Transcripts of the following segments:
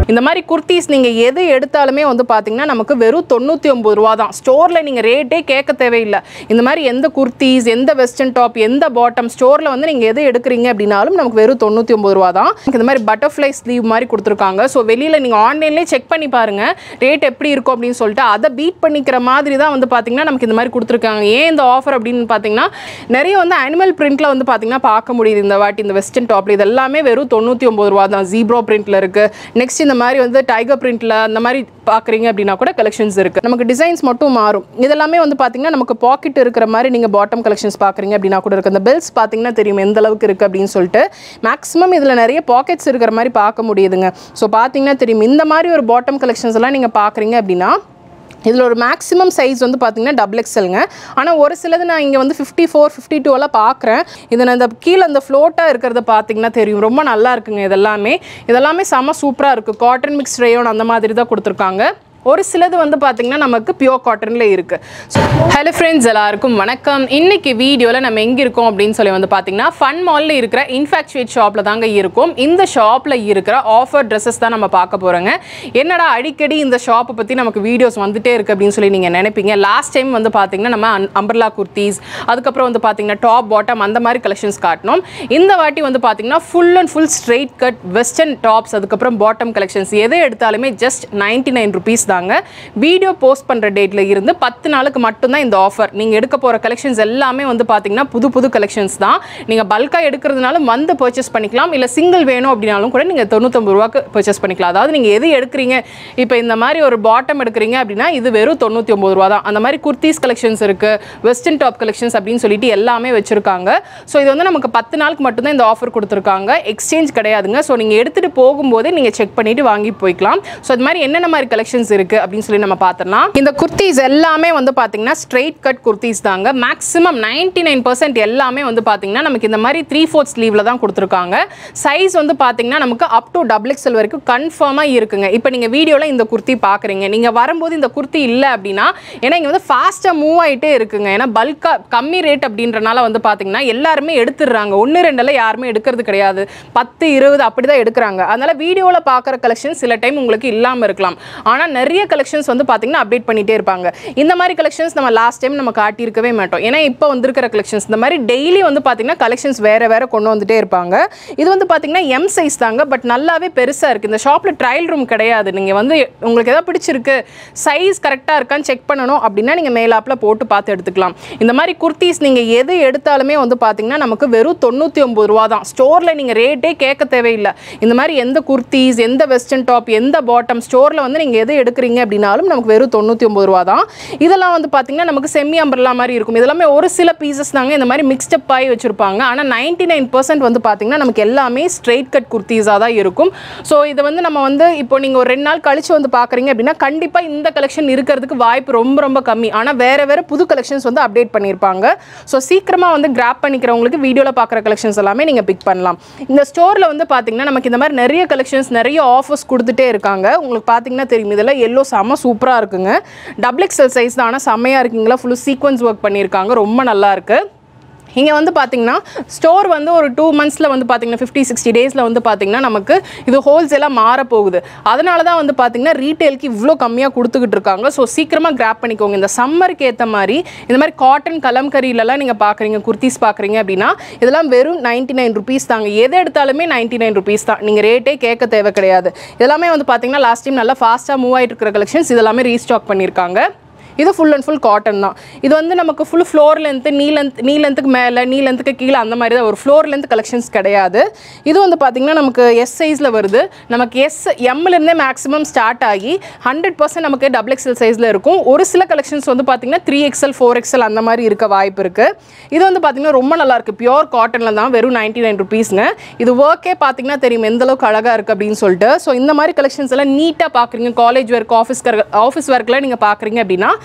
இந்த மாதிரி குர்த்திஸ் நீங்கள் எது எடுத்தாலுமே வந்து பார்த்தீங்கன்னா நமக்கு வெறும் தொண்ணூற்றி ஒம்பது ரூபா தான் ஸ்டோரில் நீங்கள் ரேட்டே கேட்க தேவையில்லை இந்த மாதிரி எந்த குர்த்திஸ் எந்த வெஸ்டர்ன் டாப் எந்த பாட்டம் ஸ்டோரில் வந்து நீங்கள் எது எடுக்கிறீங்க அப்படின்னாலும் நமக்கு வெறும் தொண்ணூற்றி ஒம்பது ரூபா தான் இந்த மாதிரி பட்டர்ஃப்ளை ஸ்லீவ் மாதிரி கொடுத்துருக்காங்க ஸோ வெளியில் நீங்கள் ஆன்லைன்லேயே செக் பண்ணி பாருங்கள் ரேட் எப்படி இருக்கும் அப்படின்னு சொல்லிட்டு அதை பீட் பண்ணிக்கிற மாதிரி தான் வந்து பார்த்தீங்கன்னா நமக்கு இந்த மாதிரி கொடுத்துருக்காங்க ஏன் இந்த ஆஃபர் அப்படின்னு பார்த்தீங்கன்னா நிறைய வந்து அனிமல் பிரிண்ட்டில் வந்து பார்த்தீங்கன்னா பார்க்க முடியுது இந்த வாட்டி இந்த வெஸ்டர்ன் டாப்ல இது எல்லாமே வெறும் தொண்ணூற்றி ஒம்பது ரூபா தான் ஜீப்ரோ பிரிண்ட்டில் இருக்குது நெக்ஸ்ட் இந்த மாதிரி வந்து டைகர் பிரிண்ட்டில் அந்த மாதிரி பார்க்குறீங்க அப்படின்னா கூட கலெக்ஷன்ஸ் இருக்குது நமக்கு டிசைன்ஸ் மட்டும் மாறும் இதெல்லாமே வந்து பார்த்தீங்கன்னா நமக்கு பாக்கெட் இருக்கிற மாதிரி நீங்கள் பாட்டம் கலெக்ஷன்ஸ் பார்க்குறீங்க அப்படின்னா கூட இருக்குது அந்த பெல்ஸ் பார்த்தீங்கன்னா தெரியும் எந்த அளவுக்கு இருக்குது அப்படின்னு சொல்லிட்டு மேக்ஸிமம் இதில் நிறைய பாக்கெட்ஸ் இருக்கிற மாதிரி பார்க்க முடியுதுங்க ஸோ பார்த்தீங்கன்னா தெரியும் இந்த மாதிரி ஒரு பாட்டம் கலெக்ஷன்ஸ் எல்லாம் நீங்கள் பார்க்குறீங்க அப்படின்னா இதில் ஒரு மேக்ஸிமம் சைஸ் வந்து பார்த்தீங்கன்னா டபுள் எக்ஸலுங்க ஆனால் ஒரு சிலது நான் இங்கே வந்து ஃபிஃப்டி ஃபோர் ஃபிஃப்டி டூ எல்லாம் பார்க்குறேன் இது நான் இந்த கீழே அந்த ஃப்ளோட்டாக இருக்கிறத பார்த்தீங்கன்னா தெரியும் ரொம்ப நல்லா இருக்குங்க இதெல்லாமே இதெல்லாமே செம சூப்பராக இருக்குது காட்டன் மிக்ஸ் ரேயோன் அந்த மாதிரி தான் கொடுத்துருக்காங்க ஒரு சிலது வந்து பார்த்தீங்கன்னா நமக்கு பியோர் காட்டனில் இருக்குது ஸோ ஹலோ ஃப்ரெண்ட்ஸ் எல்லாருக்கும் வணக்கம் இன்னைக்கு வீடியோவில் நம்ம எங்கே இருக்கோம் அப்படின்னு சொல்லி வந்து பார்த்தீங்கன்னா ஃபன் மாலில் இருக்கிற இன்ஃபேக்சுவேட் ஷாப்பில் தாங்க இருக்கும் இந்த ஷாப்பில் இருக்கிற ஆஃபர் ட்ரெஸ்ஸஸ் தான் நம்ம பார்க்க போகிறோங்க என்னடா அடிக்கடி இந்த ஷாப்பை பற்றி நமக்கு வீடியோஸ் வந்துட்டே இருக்குது அப்படின்னு சொல்லி நீங்கள் நினைப்பீங்க லாஸ்ட் டைம் வந்து பார்த்தீங்கன்னா நம்ம அம்பர்லா குர்த்திஸ் அதுக்கப்புறம் வந்து பார்த்தீங்கன்னா டாப் பாட்டம் அந்த மாதிரி கலெக்ஷன்ஸ் காட்டினோம் இந்த வாட்டி வந்து பார்த்தீங்கன்னா full and full straight cut western tops அதுக்கப்புறம் பாட்டம் கலெக்ஷன்ஸ் எதை எடுத்தாலுமே ஜஸ்ட் நைன்டி நைன் ருபீஸ் தாங்க வீடியோ போஸ்ட் பண்ணுற டேட்டில் இருந்து பத்து நாளுக்கு மட்டும்தான் இந்த ஆஃபர் நீங்கள் எடுக்க போகிற கலெக்ஷன்ஸ் எல்லாமே வந்து பார்த்தீங்கன்னா புது புது கலெக்ஷன்ஸ் தான் நீங்கள் பல்காக எடுக்கிறதுனாலும் வந்து பர்ச்சேஸ் பண்ணிக்கலாம் இல்லை சிங்கிள் வேணும் அப்படின்னாலும் கூட நீங்கள் தொண்ணூத்தொம்பது ரூபாக்கு பர்ச்சேஸ் பண்ணிக்கலாம் அதாவது நீங்கள் எது எடுக்கிறீங்க இப்போ இந்த மாதிரி ஒரு பாட்டம் எடுக்கிறீங்க அப்படின்னா இது வெறும் தொண்ணூற்றி ஒம்பது ரூபா தான் அந்த மாதிரி குர்த்திஸ் கலெக்ஷன்ஸ் இருக்குது வெஸ்டர்ன் டாப் கலெக்ஷன்ஸ் அப்படின்னு சொல்லிட்டு எல்லாமே வச்சுருக்காங்க ஸோ இது வந்து நமக்கு பத்து நாளுக்கு மட்டும்தான் இந்த ஆஃபர் கொடுத்துருக்காங்க எக்ஸ்சேஞ்ச் கிடையாதுங்க ஸோ நீங்கள் எடுத்துகிட்டு போகும்போதே நீங்கள் செக் பண்ணிவிட்டு வாங்கி போய்க்கலாம் ஸோ அது மாதிரி என்னென்ன மாதிரி கலெக்ஷன்ஸ் இருக்குது அப்படின்னு சொல்லி நம்ம பார்த்தோம்னா இந்த குர்த்திஸ் எல்லாமே வந்து பார்த்தீங்கன்னா ஸ்ட்ரெயிட் கட் குர்த்திஸ் தாங்க மேக்ஸிமம் நைன்டி நைன் பர்சன்ட் எல்லாமே வந்து பார்த்தீங்கன்னா நமக்கு இந்த மாதிரி த்ரீ ஃபோர்த் ஸ்லீவில் தான் கொடுத்துருக்காங்க சைஸ் வந்து பார்த்தீங்கன்னா நமக்கு அப் டு டபுள் எக்ஸல் வரைக்கும் கன்ஃபார்மாக இருக்குங்க இப்போ நீங்கள் வீடியோவில் இந்த குர்த்தி பார்க்குறீங்க நீங்கள் வரும்போது இந்த குர்த்தி இல்லை அப்படின்னா ஏன்னா இங்கே வந்து ஃபாஸ்ட்டாக மூவ் ஆகிட்டே இருக்குங்க ஏன்னா பல்காக கம்மி ரேட் அப்படின்றனால வந்து பார்த்தீங்கன்னா எல்லாருமே எடுத்துடுறாங்க ஒன்று ரெண்டெல்லாம் யாருமே எடுக்கிறது கிடையாது பத்து இருபது அப்படி தான் எடுக்கிறாங்க அதனால் வீடியோவில் பார்க்குற கலெக்ஷன் சில டைம் உங்களுக்கு இல்லாமல் இருக்கலாம் ஆனால் நிறைய கலெக்ஷன்ஸ் வந்து பார்த்தீங்கன்னா அப்டேட் பண்ணிகிட்டே இருப்பாங்க இந்த மாதிரி கலெக்ஷன்ஸ் நம்ம லாஸ்ட் டைம் நம்ம காட்டியிருக்கவே மாட்டோம் ஏன்னா இப்போ வந்திருக்கிற கலெக்ஷன்ஸ் இந்த மாதிரி டெய்லி வந்து பார்த்தீங்கன்னா கலெக்ஷன்ஸ் வேறு வேறு கொண்டு வந்துட்டே இருப்பாங்க இது வந்து பார்த்தீங்கன்னா எம் சைஸ் தாங்க பட் நல்லாவே பெருசாக இருக்குது இந்த ஷாப்பில் ட்ரையல் ரூம் கிடையாது நீங்கள் வந்து உங்களுக்கு எதாவது பிடிச்சிருக்கு சைஸ் கரெக்டாக இருக்கான்னு செக் பண்ணணும் அப்படின்னா நீங்கள் மேலாப்பில் போட்டு பார்த்து எடுத்துக்கலாம் இந்த மாதிரி குர்த்திஸ் நீங்கள் எது எடுத்தாலுமே வந்து பார்த்தீங்கன்னா நமக்கு வெறும் தொண்ணூற்றி ஒம்பது ரூபா தான் ஸ்டோரில் நீங்கள் ரேட்டே கேட்க தேவையில்லை இந்த மாதிரி எந்த குர்த்திஸ் எந்த வெஸ்டர்ன் டாப் எந்த பாட்டம் ஸ்டோரில் வந்து நீங்கள் எது எடுக்கிறீங்க அப்படின்னாலும் நமக்கு வெறும் தொண்ணூற்றி ஒம்பது ரூபா தான் இதெல்லாம் வந்து பார்த்தீங்கன்னா நமக்கு செம்மி அம்பர்லா மாதிரி இருக்கும் இதெல்லாமே ஒரு சில பீசஸ் தாங்க இந்த மாதிரி மிக்ஸ்டப் ஆகி வச்சுருப்பாங்க ஆனால் நைன்டி நைன் பர்சன்ட் வந்து பார்த்தீங்கன்னா நமக்கு எல்லாமே ஸ்ட்ரெயிட் கட் குர்த்திஸாக தான் இருக்கும் ஸோ இதை வந்து நம்ம வந்து இப்போ நீங்கள் ஒரு ரெண்டு நாள் கழிச்சு வந்து பார்க்குறீங்க அப்படின்னா கண்டிப்பாக இந்த கலெக்ஷன் இருக்கிறதுக்கு வாய்ப்பு ரொம்ப ரொம்ப கம்மி ஆனால் வேறு வேறு புது கலெக்ஷன்ஸ் வந்து அப்டேட் பண்ணியிருப்பாங்க ஸோ சீக்கிரமாக வந்து கிராப் பண்ணிக்கிறவங்களுக்கு வீடியோவில் பார்க்குற கலெக்ஷன்ஸ் எல்லாமே நீங்கள் பிக் பண்ணலாம் இந்த ஸ்டோரில் வந்து பார்த்தீங்கன்னா நமக்கு இந்த மாதிரி நிறைய கலெக்ஷன்ஸ் நிறைய ஆஃபர்ஸ் கொடுத்துட்டே இருக்காங்க உங்களுக்கு பார்த்தீங்கன்னா தெரியும் இதெல்லாம் எல்லோ செம்ம சூப்பராக இருக்குங்க டபுள் எக்ஸல் சைஸ் தான் ஆனால் செம்மையாக இருக்குங்களா ஃபுல்லு சீக்வன்ஸ் ஒர்க் பண்ணியிருக்காங்க ரொம்ப நல்லா இருக்குது இங்கே வந்து பார்த்தீங்கன்னா ஸ்டோர் வந்து ஒரு டூ மந்த்ஸில் வந்து பார்த்தீங்கன்னா ஃபிஃப்டி சிக்ஸ்டி டேஸில் வந்து பார்த்தீங்கன்னா நமக்கு இது ஹோல்சேலாக மாறப்போகுது அதனால தான் வந்து பார்த்தீங்கன்னா ரீட்டெயிலுக்கு இவ்வளோ கம்மியாக கொடுத்துக்கிட்டு இருக்காங்க ஸோ சீக்கிரமாக கிராப் பண்ணிக்கோங்க இந்த சம்மருக்கு ஏற்ற மாதிரி இந்த மாதிரி காட்டன் கலம்கரியிலலாம் நீங்கள் பார்க்குறீங்க குர்த்திஸ் பார்க்குறீங்க அப்படின்னா இதெல்லாம் வெறும் நைன்ட்டி நைன் ருபீஸ் தாங்க எது எடுத்தாலுமே நைன்ட்டி நைன் ருபீஸ் தான் நீங்கள் ரேட்டே கேட்க தேவை கிடையாது இதெல்லாமே வந்து பார்த்தீங்கன்னா லாஸ்ட் டைம் நல்லா ஃபாஸ்ட்டாக மூவ் ஆகிட்டு இருக்கிற கலெக்ஷன்ஸ் இதெல்லாமே ரீஸ்டாக் பண்ணியிருக்காங்க இது ஃபுல் அண்ட் ஃபுல் காட்டன் தான் இது வந்து நமக்கு full floor length knee length knee லென்த்துக்கு மேலே நீ லென்த்துக்கு கீழே அந்த மாதிரி தான் ஒரு ஃப்ளோர் லென்த் கலெக்ஷன்ஸ் கிடையாது இது வந்து பார்த்திங்கன்னா நமக்கு எஸ் சைஸில் வருது நமக்கு எஸ் எம்லேருந்தே மேக்ஸிமம் ஸ்டார்ட் ஆகி ஹண்ட்ரட் பர்சன்ட் நமக்கு டபுள் எக்ஸல் சைஸில் இருக்கும் ஒரு சில கலெக்ஷன்ஸ் வந்து பார்த்திங்கன்னா த்ரீ எக்ஸல் ஃபோர் எக்ஸல் அந்த மாதிரி இருக்க வாய்ப்பு இருக்குது இது வந்து பார்த்திங்கன்னா ரொம்ப நல்லாயிருக்கு பியோர் காட்டனில் தான் வெறும் நைன்ட்டி நைன் ருபீஸ்ங்க இது ஒர்க்கே பார்த்திங்கன்னா தெரியும் எந்த அளவுக்கு அழகாக இருக்குது அப்படின்னு சொல்லிட்டு ஸோ இந்த மாதிரி கலெக்ஷன்ஸ் எல்லாம் நீட்டாக பார்க்குறீங்க காலேஜ் ஒர்க் ஆஃபீஸ் ஆஃபீஸ் ஒர்க்கில் நீங்கள் பார்க்குறீங்க அப்படின்னா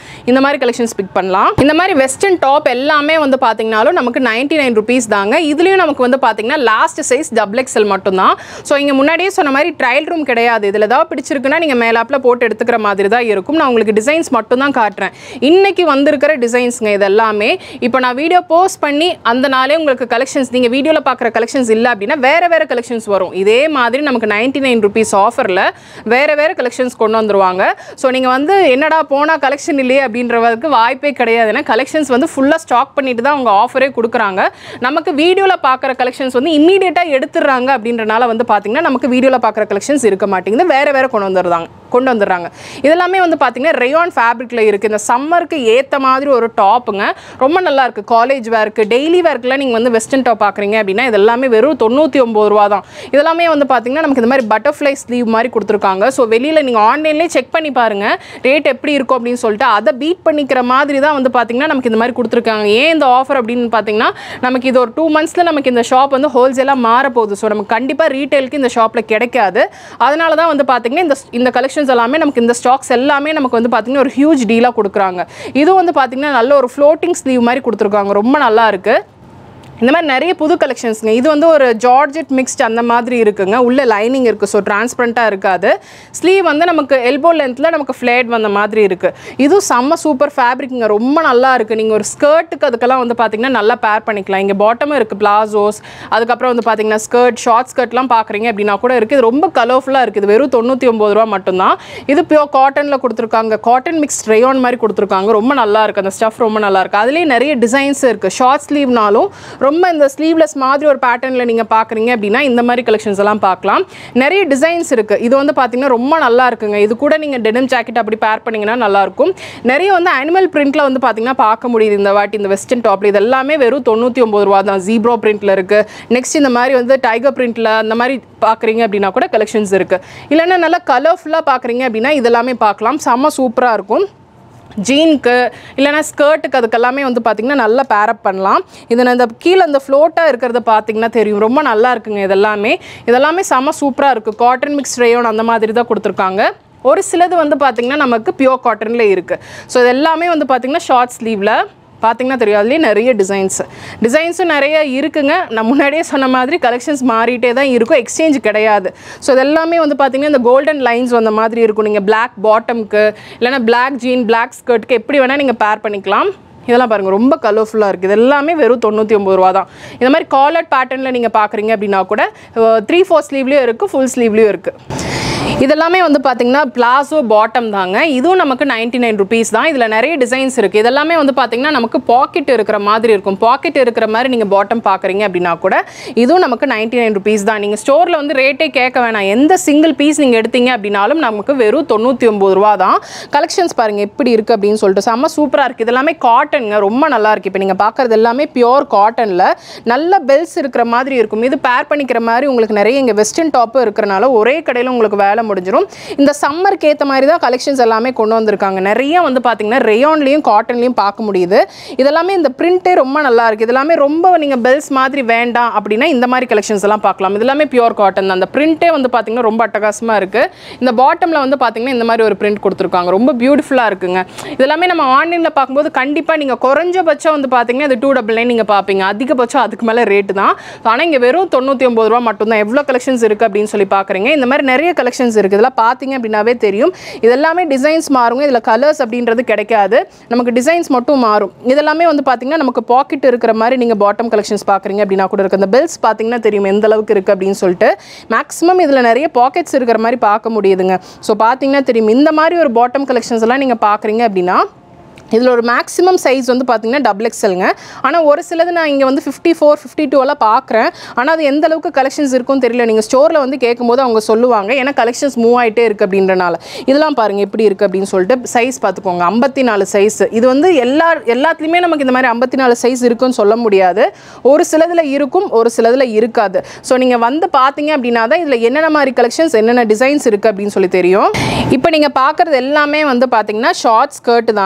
இந்த மாதிரி கலெக்ஷன்ஸ் பிக் பண்ணலாம் இந்த மாதிரி வெஸ்டர்ன் டாப் எல்லாமே வந்து பார்த்தீங்கனாலும் நமக்கு நைன்டி நைன் ருபீஸ் தாங்க இதுலேயும் நமக்கு வந்து பார்த்தீங்கன்னா லாஸ்ட் சைஸ் டபுள் எக்ஸல் மட்டும்தான் ஸோ இங்கே முன்னாடியே சொன்ன மாதிரி ட்ரையல் ரூம் கிடையாது இதில் ஏதாவது பிடிச்சிருக்குன்னா நீங்கள் மேலாப்பில் போட்டு எடுத்துக்கிற மாதிரி தான் இருக்கும் நான் உங்களுக்கு டிசைன்ஸ் மட்டும் தான் காட்டுறேன் இன்னைக்கு வந்திருக்கிற டிசைன்ஸுங்க இது எல்லாமே இப்போ நான் வீடியோ போஸ்ட் பண்ணி அந்த நாளே உங்களுக்கு கலெக்ஷன்ஸ் நீங்கள் வீடியோவில் பார்க்குற கலெக்ஷன்ஸ் இல்லை அப்படின்னா வேறு வேறு கலெக்ஷன்ஸ் வரும் இதே மாதிரி நமக்கு நைன்டி நைன் ருபீஸ் ஆஃபரில் வேறு வேறு கலெக்ஷன்ஸ் கொண்டு வந்துருவாங்க ஸோ நீங்கள் வந்து என்னடா போனால் கலெக்ஷன் இல்லையே அப்படின்றதுக்கு வாய்ப்பே கிடையாது ஏன்னா கலெக்ஷன்ஸ் வந்து ஃபுல்லாக ஸ்டாக் பண்ணிட்டு தான் அவங்க ஆஃபரே கொடுக்குறாங்க நமக்கு வீடியோவில் பார்க்குற கலெக்ஷன்ஸ் வந்து இம்மீடியட்டாக எடுத்துடுறாங்க அப்படின்றனால வந்து பார்த்தீங்கன்னா நமக்கு வீடியோவில் பார்க்குற கலெக்ஷன்ஸ் இருக்க மாட்டேங்குது வேறு வேறு கொண்டு வந்துடுறாங்க கொண்டு வந்துடுறாங்க இதெல்லாமே வந்து பார்த்தீங்கன்னா ரேயான் ஃபேப்ரிக்கில் இருக்குது இந்த சம்மருக்கு ஏற்ற மாதிரி ஒரு டாப்புங்க ரொம்ப நல்லா இருக்குது காலேஜ் வேர்க்கு டெய்லி வேர்க்கில் நீங்கள் வந்து வெஸ்டர்ன் டாப் பார்க்குறீங்க அப்படின்னா இது எல்லாமே வெறும் தொண்ணூற்றி ஒம்பது ரூபா தான் இதெல்லாமே வந்து பார்த்தீங்கன்னா நமக்கு இந்த மாதிரி பட்டர்ஃப்ளை ஸ்லீவ் மாதிரி கொடுத்துருக்காங்க ஸோ வெளியில் நீங்கள் ஆன்லைன்லேயே செக் பண்ணி பாருங்கள் ரேட் எப்படி இருக்கும் அப்படின்னு சொல்லிட்டு அதை பீட் பண்ணிக்கிற மாதிரி தான் வந்து பார்த்தீங்கன்னா நமக்கு இந்த மாதிரி கொடுத்துருக்காங்க ஏன் இந்த ஆஃபர் அப்படின்னு பார்த்தீங்கன்னா நமக்கு இது ஒரு டூ மந்த்ஸில் நமக்கு இந்த ஷாப் வந்து ஹோல்சேலாக மாற போகுது ஸோ நமக்கு கண்டிப்பாக ரீட்டைலுக்கு இந்த ஷாப்பில் கிடைக்காது அதனால தான் வந்து பார்த்தீங்கன்னா இந்த இந்த கலெக்ஷன்ஸ் எல்லாமே நமக்கு இந்த ஸ்டாக்ஸ் எல்லாமே நமக்கு வந்து பார்த்தீங்கன்னா ஒரு ஹியூஜ் டீலாக கொடுக்குறாங்க இது வந்து பார்த்தீங்கன்னா நல்ல ஒரு ஃப்ளோட்டிங் ஸ்லீவ் மாதிரி கொடுத்துருக்காங்க ரொம்ப நல்லா இருக்குது இந்த மாதிரி நிறைய புது கலெக்ஷன்ஸுங்க இது வந்து ஒரு ஜார்ஜெட் மிக்ஸ்ட் அந்த மாதிரி இருக்குங்க உள்ள லைனிங் இருக்குது ஸோ டிரான்ஸ்பரண்ட்டாக இருக்காது ஸ்லீவ் வந்து நமக்கு எல்போ லென்த்தில் நமக்கு ஃப்ளேட் வந்த மாதிரி இருக்குது இதுவும் செம்ம சூப்பர் ஃபேப்ரிக்ங்க ரொம்ப நல்லா இருக்குது நீங்கள் ஒரு ஸ்கர்ட்டுக்கு அதுக்கெல்லாம் வந்து பார்த்தீங்கன்னா நல்லா பேர் பண்ணிக்கலாம் இங்கே பாட்டமும் இருக்குது பிளாசோஸ் அதுக்கப்புறம் வந்து பார்த்தீங்கன்னா ஸ்கர்ட் ஷார்ட் ஸ்கர்ட்லாம் பார்க்குறீங்க அப்படின்னா கூட இருக்குது இது ரொம்ப கலர்ஃபுல்லாக இருக்குது வெறும் தொண்ணூற்றி ஒம்பது ரூபா மட்டும்தான் இது பியோர் காட்டனில் கொடுத்துருக்காங்க காட்டன் மிக்ஸ் ரேயான் மாதிரி கொடுத்துருக்காங்க ரொம்ப நல்லா இருக்குது அந்த ஸ்டஃப் ரொம்ப நல்லா இருக்குது அதுலேயே நிறைய டிசைன்ஸ் இருக்குது ஷார்ட் ஸ்லீவ்னாலும் ரொம்ப இந்த ஸ்லீவ்லெஸ் மாதிரி ஒரு பேட்டர்னில் நீங்கள் பார்க்குறீங்க அப்படின்னா இந்த மாதிரி கலெக்ஷன்ஸ் எல்லாம் பார்க்கலாம் நிறைய டிசைன்ஸ் இருக்குது இது வந்து பார்த்தீங்கன்னா ரொம்ப நல்லா இருக்குங்க இது கூட நீங்கள் டெனிம் ஜாக்கெட் அப்படி பேர் பண்ணிங்கன்னா நல்லாயிருக்கும் நிறைய வந்து அனிமல் பிரிண்ட்டில் வந்து பார்த்தீங்கன்னா பார்க்க முடியுது இந்த வாட்டி இந்த வெஸ்டர்ன் டாப்ல இது எல்லாமே வெறும் தொண்ணூற்றி ஒம்பது ரூபா தான் ஜீப்ரோ பிரிண்ட்டில் இருக்குது நெக்ஸ்ட் இந்த மாதிரி வந்து டைகர் பிரிண்ட்டில் அந்த மாதிரி பார்க்குறீங்க அப்படின்னா கூட கலெக்ஷன்ஸ் இருக்குது இல்லைன்னா நல்லா கலர்ஃபுல்லாக பார்க்குறீங்க அப்படின்னா இதெல்லாமே பார்க்கலாம் செம்ம சூப்பராக இருக்கும் ஜீனுக்கு இல்லைனா ஸ்கர்ட்டுக்கு அதுக்கெல்லாமே வந்து பார்த்திங்கன்னா நல்லா பேரப் பண்ணலாம் இது இந்த கீழே இந்த ஃப்ளோட்டாக இருக்கிறத பார்த்தீங்கன்னா தெரியும் ரொம்ப நல்லா இருக்குங்க இதெல்லாமே இதெல்லாமே செம்ம சூப்பராக இருக்குது காட்டன் மிக்ஸ் ரேயோன் அந்த மாதிரி தான் கொடுத்துருக்காங்க ஒரு சிலது வந்து பார்த்திங்கன்னா நமக்கு பியோர் காட்டனில் இருக்குது ஸோ இது எல்லாமே வந்து பார்த்திங்கன்னா ஷார்ட் ஸ்லீவில் பார்த்தீங்கன்னா தெரியும் அதுலேயே நிறைய டிசைன்ஸ் டிசைன்ஸும் நிறைய இருக்குங்க நான் முன்னாடியே சொன்ன மாதிரி கலெக்ஷன்ஸ் மாறிட்டே தான் இருக்கும் எக்ஸ்சேஞ்ச் கிடையாது ஸோ இது எல்லாமே வந்து பார்த்தீங்கன்னா இந்த கோல்டன் லைன்ஸ் வந்த மாதிரி இருக்கும் நீங்கள் பிளாக் பாட்டம்க்கு இல்லைனா பிளாக் ஜீன் பிளாக் ஸ்கர்ட்க்கு எப்படி வேணால் நீங்கள் பேர் பண்ணிக்கலாம் இதெல்லாம் பாருங்கள் ரொம்ப கலர்ஃபுல்லாக இருக்குது இது எல்லாமே வெறும் தொண்ணூற்றி ஒம்பது ரூபா தான் இந்த மாதிரி காலர் பேட்டர்னில் நீங்கள் பார்க்குறீங்க அப்படின்னா கூட த்ரீ ஃபோர் ஸ்லீவ்லேயும் இருக்குது ஃபுல் ஸ்லீவ்லேயும் இருக்குது இதெல்லாமே வந்து பார்த்தீங்கன்னா பிளாசோ பாட்டம் தாங்க இதுவும் நமக்கு நைன்டி நைன் ருபீஸ் தான் இதில் நிறைய டிசைன்ஸ் இருக்குது இதெல்லாமே வந்து பார்த்தீங்கன்னா நமக்கு பாக்கெட் இருக்கிற மாதிரி இருக்கும் பாக்கெட் இருக்கிற மாதிரி நீங்கள் பாட்டம் பார்க்குறீங்க அப்படின்னா கூட இதுவும் நமக்கு நைன்டி நைன் ருபீஸ் தான் நீங்கள் ஸ்டோரில் வந்து ரேட்டே கேட்க வேணாம் எந்த சிங்கிள் பீஸ் நீங்கள் எடுத்தீங்க அப்படின்னாலும் நமக்கு வெறும் தொண்ணூற்றி ஒம்பது ரூபா தான் கலெக்ஷன்ஸ் பாருங்கள் எப்படி இருக்குது அப்படின்னு சொல்லிட்டு செம்ம சூப்பராக இருக்குது இதெல்லாமே காட்டனுங்க ரொம்ப நல்லா இருக்குது இப்போ நீங்கள் பார்க்குறது எல்லாமே பியோர் காட்டனில் நல்ல பெல்ஸ் இருக்கிற மாதிரி இருக்கும் இது பேர் பண்ணிக்கிற மாதிரி உங்களுக்கு நிறைய இங்கே வெஸ்டர்ன் டாப்பும் இருக்கிறனால ஒரே கடையில் உங்களுக்கு வேலை முடிஞ்சிடும் இந்த சம்மருக்கு ஏற்ற மாதிரி தான் கலெக்ஷன்ஸ் எல்லாமே கொண்டு வந்திருக்காங்க நிறைய வந்து பார்த்தீங்கன்னா ரேயான்லேயும் காட்டன்லேயும் பார்க்க முடியுது இதெல்லாமே இந்த பிரிண்ட்டே ரொம்ப நல்லா இருக்குது இதெல்லாமே ரொம்ப நீங்கள் பெல்ஸ் மாதிரி வேண்டாம் அப்படின்னா இந்த மாதிரி கலெக்ஷன்ஸ் எல்லாம் பார்க்கலாம் இது எல்லாமே பியூர் காட்டன் தான் அந்த பிரிண்ட்டே வந்து பார்த்தீங்கன்னா ரொம்ப அட்டகாசமாக இருக்குது இந்த பாட்டமில் வந்து பார்த்தீங்கன்னா இந்த மாதிரி ஒரு பிரிண்ட் கொடுத்துருக்காங்க ரொம்ப பியூட்டிஃபுல்லாக இருக்குங்க இதெல்லாமே நம்ம ஆன்லைனில் பார்க்கும்போது கண்டிப்பாக நீங்கள் குறைஞ்சபட்சம் வந்து பார்த்தீங்கன்னா இது டூ டபுள் நைன் நீங்கள் பார்ப்பீங்க அதிகபட்சம் அதுக்கு மேலே ரேட்டு தான் ஆனால் இங்கே வெறும் தொண்ணூற்றி ஒம்பது ரூபா மட்டும்தான் எவ்வளோ கலெக்ஷன்ஸ் இருக்குது அப்படின்னு சொல்லி பார்க்குறீங்க இந்த மாதிரி நிறைய கலெக்ஷன்ஸ் இருக்குது இதெல்லாம் பார்த்தீங்க அப்படின்னாவே தெரியும் இதெல்லாமே டிசைன்ஸ் மாறுங்க இதில் கலர்ஸ் அப்படின்றது கிடைக்காது நமக்கு டிசைன்ஸ் மட்டும் மாறும் இதெல்லாமே வந்து பார்த்தீங்கன்னா நமக்கு பாக்கெட் இருக்கிற மாதிரி நீங்கள் பாட்டம் கலெக்ஷன்ஸ் பார்க்குறீங்க அப்படின்னா கூட இருக்குது அந்த பெல்ஸ் பார்த்தீங்கன்னா தெரியும் எந்த அளவுக்கு இருக்குது அப்படின்னு சொல்லிட்டு மேக்ஸிமம் இதில் நிறைய பாக்கெட்ஸ் இருக்கிற மாதிரி பார்க்க முடியுதுங்க ஸோ பார்த்தீங்கன்னா தெரியும் இந்த மாதிரி ஒரு பாட்டம் கலெக்ஷன்ஸ் எல்லாம் நீங்கள் பார்க்குறீங்க அப்படின்னா இதில் ஒரு மேக்ஸிமம் சைஸ் வந்து பார்த்தீங்கன்னா டபுள் எக்ஸலுங்க ஆனால் ஒரு சிலது நான் இங்கே வந்து ஃபிஃப்டி ஃபோர் ஃபிஃப்டி டூ எல்லாம் பார்க்குறேன் ஆனால் அது எந்த அளவுக்கு கலெக்ஷன்ஸ் இருக்கும்னு தெரியல நீங்கள் ஸ்டோரில் வந்து கேட்கும்போது அவங்க சொல்லுவாங்க ஏன்னா கலெக்ஷன்ஸ் மூவ் ஆகிட்டே இருக்குது அப்படின்றனால இதெல்லாம் பாருங்கள் எப்படி இருக்குது அப்படின்னு சொல்லிட்டு சைஸ் பார்த்துக்கோங்க ஐம்பத்தி நாலு சைஸ் இது வந்து எல்லா எல்லாத்துலேயுமே நமக்கு இந்த மாதிரி ஐம்பத்தி நாலு சைஸ் இருக்குன்னு சொல்ல முடியாது ஒரு சிலதில் இருக்கும் ஒரு சிலதில் இருக்காது ஸோ நீங்கள் வந்து பார்த்தீங்க அப்படின்னா தான் இதில் என்னென்ன மாதிரி கலெக்ஷன்ஸ் என்னென்ன டிசைன்ஸ் இருக்குது அப்படின்னு சொல்லி தெரியும் இப்போ நீங்கள் பார்க்குறது எல்லாமே வந்து பார்த்தீங்கன்னா ஷார்ட் ஸ்கர்ட் தாங்க இதுவும்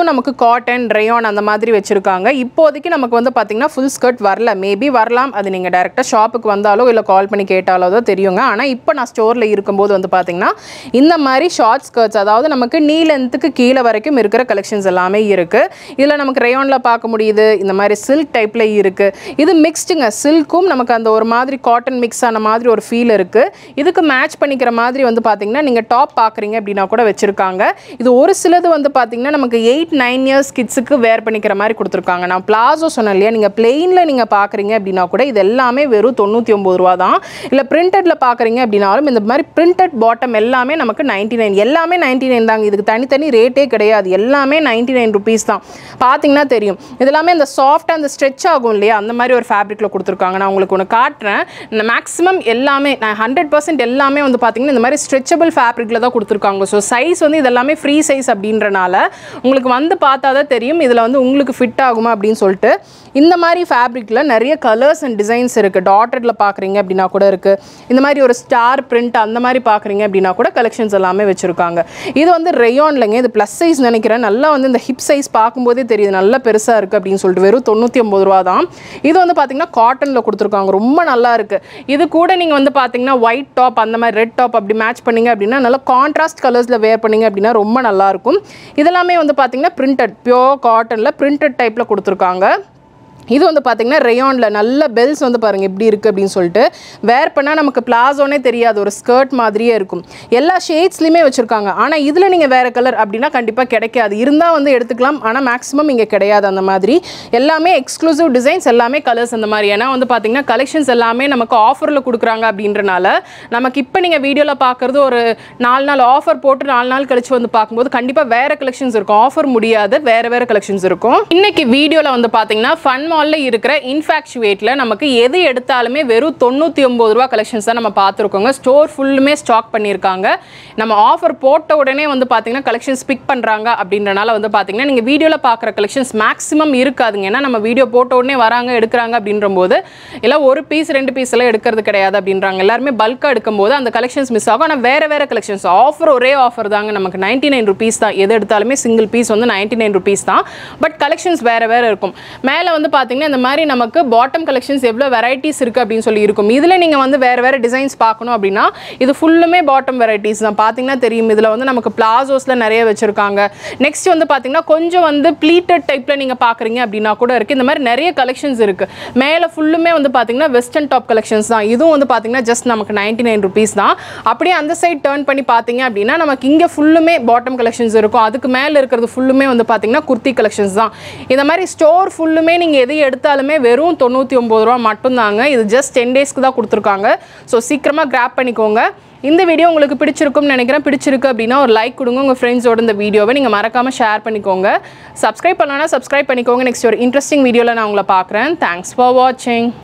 இதுவும் நமக்கு காட்டன் ரேயான் அந்த மாதிரி வச்சுருக்காங்க இப்போதைக்கு நமக்கு வந்து பார்த்திங்கன்னா ஃபுல் ஸ்கர்ட் வரல மேபி வரலாம் அது நீங்கள் டேரெக்டாக ஷாப்புக்கு வந்தாலோ இல்லை கால் பண்ணி கேட்டாலோ தான் தெரியுங்க ஆனால் இப்போ நான் ஸ்டோரில் இருக்கும்போது வந்து பார்த்திங்கன்னா இந்த மாதிரி ஷார்ட் ஸ்கர்ட்ஸ் அதாவது நமக்கு நீ லென்த்துக்கு கீழே வரைக்கும் இருக்கிற கலெக்ஷன்ஸ் எல்லாமே இருக்குது இதில் நமக்கு ரேயானில் பார்க்க முடியுது இந்த மாதிரி சில்க் டைப்பில் இருக்குது இது மிக்ஸ்டுங்க சில்க்கும் நமக்கு அந்த ஒரு மாதிரி காட்டன் மிக்ஸ் ஆன மாதிரி ஒரு ஃபீல் இருக்குது இதுக்கு மேட்ச் பண்ணிக்கிற மாதிரி வந்து பார்த்திங்கன்னா நீங்கள் டாப் பார்க்குறீங்க அப்படின்னா கூட வச்சுருக்காங்க இது ஒரு சிலது வந்து பார்த்திங்கன்னா நமக்கு எயிட் நைன் இயர்ஸ் கிட்ஸுக்கு வேர் பண்ணிக்கிற மாதிரி கொடுத்துருக்காங்க நான் பிளாசோ சொன்னேன் இல்லையா நீங்கள் பிளெயினில் நீங்கள் பார்க்குறீங்க அப்படின்னா கூட இது எல்லாமே வெறும் தொண்ணூற்றி ஒம்பது ரூபா தான் இல்லை பிரிண்டடில் பார்க்குறீங்க அப்படின்னாலும் இந்த மாதிரி பிரிண்டட் பாட்டம் எல்லாமே நமக்கு நைன்டி நைன் எல்லாமே நைன்டி நைன் தாங்க இதுக்கு தனித்தனி ரேட்டே கிடையாது எல்லாமே நைன்டி நைன் ருபீஸ் தான் பார்த்தீங்கன்னா தெரியும் இது எல்லாமே இந்த சாஃப்டாக அந்த ஸ்ட்ரெச் ஆகும் இல்லையா அந்த மாதிரி ஒரு ஃபேப்ரிக்கில் கொடுத்துருக்காங்க நான் உங்களுக்கு ஒன்று காட்டுறேன் இந்த மேக்ஸிமம் எல்லாமே நான் ஹண்ட்ரட் பர்சன்ட் எல்லாமே வந்து பார்த்தீங்கன்னா இந்த மாதிரி ஸ்ட்ரெச்சபிள் ஃபேப்ரிக்கில் தான் கொடுத்துருக்காங்க ஸோ சைஸ் வந்து இது எல்லாமே ஃப்ரீ சைஸ் அப்படின்றனால உங்களுக்கு வந்து பார்த்தா தான் தெரியும் இதில் வந்து உங்களுக்கு ஃபிட் ஆகுமா அப்படின்னு சொல்லிட்டு இந்த மாதிரி ஃபேப்ரிக்கில் நிறைய கலர்ஸ் அண்ட் டிசைன்ஸ் இருக்குது டாட்டரில் பார்க்குறீங்க அப்படின்னா கூட இருக்குது இந்த மாதிரி ஒரு ஸ்டார் பிரிண்ட் அந்த மாதிரி பார்க்குறீங்க அப்படின்னா கூட கலெக்ஷன்ஸ் எல்லாமே வச்சுருக்காங்க இது வந்து ரெயான்லங்க இது ப்ளஸ் சைஸ் நினைக்கிறேன் நல்லா வந்து இந்த ஹிப் சைஸ் பார்க்கும்போதே தெரியுது நல்லா பெருசாக இருக்குது அப்படின்னு சொல்லிட்டு வெறும் தொண்ணூற்றி ஒம்பது ரூபா தான் இது வந்து பார்த்தீங்கன்னா காட்டனில் கொடுத்துருக்காங்க ரொம்ப நல்லா இருக்குது இது கூட நீங்கள் வந்து பார்த்தீங்கன்னா ஒயிட் டாப் அந்த மாதிரி ரெட் டாப் அப்படி மேட்ச் பண்ணீங்க அப்படின்னா நல்லா கான்ட்ராஸ்ட் கலர்ஸில் வேர் பண்ணீங்க அப்படின்னா ரொம்ப நல்லாயிருக்கும் இதெல்லாமே வந்து பார்த்தீங்கன்னா பிரிண்டட் பியோர் காட்டனில் பிரிண்டட் டைப்பில் கொடுத்துருக்காங்க இது வந்து பார்த்தீங்கன்னா ரேயானில் நல்ல பெல்ஸ் வந்து பாருங்கள் எப்படி இருக்குது அப்படின்னு சொல்லிட்டு வேர் பண்ணால் நமக்கு பிளாசோனே தெரியாது ஒரு ஸ்கர்ட் மாதிரியே இருக்கும் எல்லா ஷேட்ஸ்லையுமே வச்சுருக்காங்க ஆனால் இதில் நீங்கள் வேறு கலர் அப்படின்னா கண்டிப்பாக கிடைக்காது இருந்தால் வந்து எடுத்துக்கலாம் ஆனால் மேக்ஸிமம் இங்கே கிடையாது அந்த மாதிரி எல்லாமே எக்ஸ்க்ளூசிவ் டிசைன்ஸ் எல்லாமே கலர்ஸ் அந்த மாதிரி ஏன்னா வந்து பார்த்தீங்கன்னா கலெக்ஷன்ஸ் எல்லாமே நமக்கு ஆஃபரில் கொடுக்குறாங்க அப்படின்றனால நமக்கு இப்போ நீங்கள் வீடியோவில் பார்க்குறது ஒரு நாலு நாள் ஆஃபர் போட்டு நாலு நாள் கழிச்சு வந்து பார்க்கும்போது கண்டிப்பாக வேறு கலெக்ஷன்ஸ் இருக்கும் ஆஃபர் முடியாது வேறு வேறு கலெக்ஷன்ஸ் இருக்கும் இன்னைக்கு வீடியோவில் வந்து பார்த்தீங்கன்னா ஃபன் மாலில் இருக்கிற இன்ஃபேக்சுவேட்டில் நமக்கு எது எடுத்தாலுமே வெறும் தொண்ணூற்றி ஒம்பது ரூபா கலெக்ஷன்ஸ் தான் நம்ம பார்த்துருக்கோங்க ஸ்டோர் ஃபுல்லுமே ஸ்டாக் பண்ணியிருக்காங்க நம்ம ஆஃபர் போட்ட உடனே வந்து பார்த்தீங்கன்னா கலெக்ஷன்ஸ் பிக் பண்ணுறாங்க அப்படின்றனால வந்து பார்த்தீங்கன்னா நீங்கள் வீடியோவில் பார்க்குற கலெக்ஷன்ஸ் மேக்ஸிமம் இருக்காதுங்க ஏன்னா நம்ம வீடியோ போட்ட உடனே வராங்க எடுக்கிறாங்க அப்படின்ற போது எல்லாம் ஒரு பீஸ் ரெண்டு பீஸ் எல்லாம் எடுக்கிறது கிடையாது அப்படின்றாங்க எல்லாருமே பல்காக எடுக்கும்போது அந்த கலெக்ஷன்ஸ் மிஸ் ஆகும் ஆனால் வேறு வேறு கலெக்ஷன்ஸ் ஆஃபர் ஒரே ஆஃபர் தாங்க நமக்கு நைன்டி நைன் ருபீஸ் தான் எது எடுத்தாலுமே சிங்கிள் பீஸ் வந்து நைன்டி நைன் ருபீஸ் தான் பட் கலெக்ஷன்ஸ் வேறு வேறு இருக்கும் மேலே வந்து பார்த்தீங்கன்னா இந்த மாதிரி நமக்கு பாட்டம் கலெக்ஷன்ஸ் எவ்வளோ வெரைட்டிஸ் இருக்குது அப்படின்னு சொல்லி இருக்கும் இதில் நீங்கள் வந்து வேறு வேறு டிசைன்ஸ் பார்க்கணும் அப்படின்னா இது ஃபுல்லுமே பாட்டம் வெரைட்டிஸ் தான் பார்த்தீங்கன்னா தெரியும் இதில் வந்து நமக்கு பிளாசோஸில் நிறைய வச்சுருக்காங்க நெக்ஸ்ட் வந்து பார்த்தீங்கன்னா கொஞ்சம் வந்து ப்ளீட்டட் டைப்பில் நீங்கள் பார்க்குறீங்க அப்படின்னா கூட இருக்குது இந்த மாதிரி நிறைய கலெக்ஷன்ஸ் இருக்குது மேலே ஃபுல்லுமே வந்து பார்த்தீங்கன்னா வெஸ்டர்ன் டாப் கலெக்ஷன்ஸ் தான் இதுவும் வந்து பார்த்தீங்கன்னா ஜஸ்ட் நமக்கு நைன்டி நைன் ருபீஸ் தான் அப்படியே அந்த சைட் டேர்ன் பண்ணி பார்த்தீங்க அப்படின்னா நமக்கு இங்கே ஃபுல்லுமே பாட்டம் கலெக்ஷன்ஸ் இருக்கும் அதுக்கு மேலே இருக்கிறது ஃபுல்லுமே வந்து பார்த்தீங்கன்னா குர்த்தி கலெக்ஷன்ஸ் தான் இந்த மாதிரி ஸ்டோர் ஃபுல்லுமே நீங்கள் எது எடுத்தாலுமே வெறும் தொண்ணூற்றி ஒம்பது ரூபா மட்டும்தாங்க இது ஜஸ்ட் டென் டேஸ்க்கு தான் கொடுத்துருக்காங்க ஸோ சீக்கிரமாக கிராப் பண்ணிக்கோங்க இந்த வீடியோ உங்களுக்கு பிடிச்சிருக்கும்னு நினைக்கிறேன் பிடிச்சிருக்கு அப்படின்னா ஒரு லைக் கொடுங்க உங்கள் ஃப்ரெண்ட்ஸோட இந்த வீடியோவை நீங்கள் மறக்காமல் ஷேர் பண்ணிக்கோங்க சப்ஸ்கிரைப் பண்ணலன்னா சப்ஸ்கிரைப் பண்ணிக்கோங்க நெக்ஸ்ட் ஒரு இன்ட்ரெஸ்டிங் வீடியோவில் நான் உங்களை பார்க்குறேன் தேங்க்ஸ் ஃபார் வாட்சிங்